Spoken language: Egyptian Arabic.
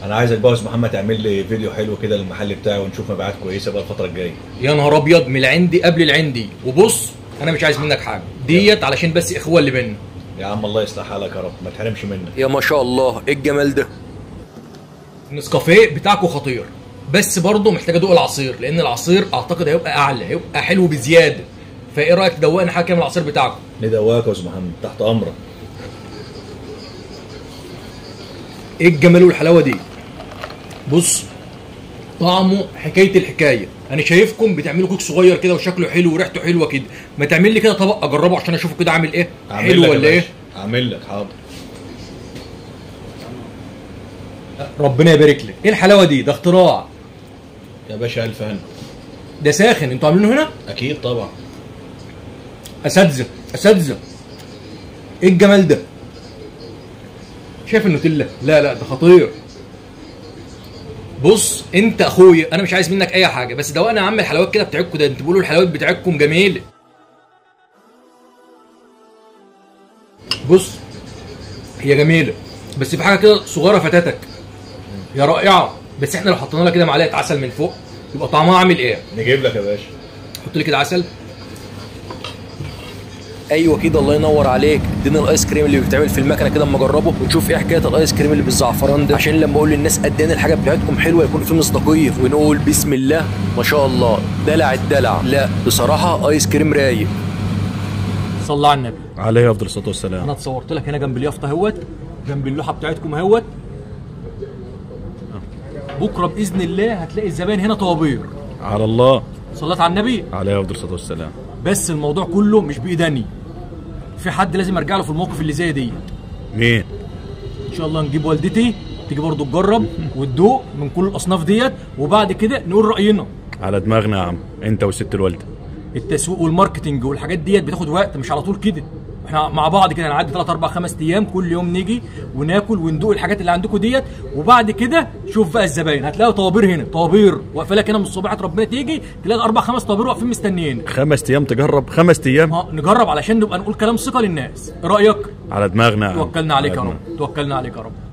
انا عايزك بقى يا استاذ محمد تعمل لي فيديو حلو كده للمحل بتاعي ونشوف مبيعات كويسه بقى الفتره الجايه يا نهار ابيض من العندي قبل العندي وبص انا مش عايز منك حاجه ديت علشان بس اخوه اللي بينا يا عم الله يصلح حالك يا رب ما تحرمش منك يا ما شاء الله ايه الجمال ده النسكافيه بتاعكم خطير بس برضه محتاج ادوق العصير لان العصير اعتقد هيبقى اعلى هيبقى حلو بزياده فايه رايك تدوقنا حاجه كده من العصير بتاعكم ندواك يا استاذ محمد تحت امرك ايه الجمال والحلاوه دي بص طعمه حكايه الحكايه انا شايفكم بتعملوا كيك صغير كده وشكله حلو وريحته حلوه كده ما تعمل لي كده طبق اجربه عشان اشوفه كده عامل ايه أعمل حلو لك يا ولا ايه باشا. اعمل لك حاضر ربنا يبارك لك ايه الحلاوه دي ده اختراع يا باشا الف هنا ده ساخن انتوا عاملينه هنا اكيد طبعا اساتذه اساتذه ايه الجمال ده شايف النوتيلا لا لا ده خطير بص انت اخويا انا مش عايز منك اي حاجه بس دوقنا يا عم الحلويات كده بتاعتكم ده انتوا بتقولوا الحلويات بتاعتكم جميله بص هي جميله بس في حاجه كده صغيره فاتتك يا رائعه بس احنا لو حطينا لها كده معلقه عسل من فوق يبقى طعمها عامل ايه نجيب لك يا باشا حط لي كده عسل ايوه كده الله ينور عليك اديني الايس كريم اللي بيتعمل في المكنه كده اما اجربه ونشوف ايه حكايه الايس كريم اللي بالزعفران ده عشان لما اقول للناس قد ايه الحاجه بتاعتكم حلوه يكون في مصداقيه ونقول بسم الله ما شاء الله دلع الدلع لا بصراحه ايس كريم رايق صلى على النبي عليه افضل الصلاه والسلام انا اتصورت لك هنا جنب اليافطه اهوت جنب اللوحه بتاعتكم اهوت بكره باذن الله هتلاقي الزباين هنا طوابير على الله صليت على النبي عليه افضل الصلاه والسلام بس الموضوع كله مش بايداني في حد لازم ارجع له في الموقف اللي زي دي مين ان شاء الله نجيب والدتي تيجي برضه تجرب وتدوق من كل الاصناف ديت وبعد كده نقول راينا على دماغنا يا عم انت والست الوالده التسويق والماركتنج والحاجات ديت بتاخد وقت مش على طول كده احنا مع بعض كده نعدي 3 4 5 ايام كل يوم نيجي وناكل وندوق الحاجات اللي عندكم ديت وبعد كده شوف بقى الزباين هتلاقوا طوابير هنا طوابير واقفه لك هنا من الصبح ربنا تيجي تلاقي اربع خمس طوابير واقفين مستنيين خمس ايام تجرب خمس ايام اه نجرب علشان نبقى نقول كلام ثقه للناس ايه رايك على دماغنا يا عم. توكلنا عليك يا على رب توكلنا عليك يا رب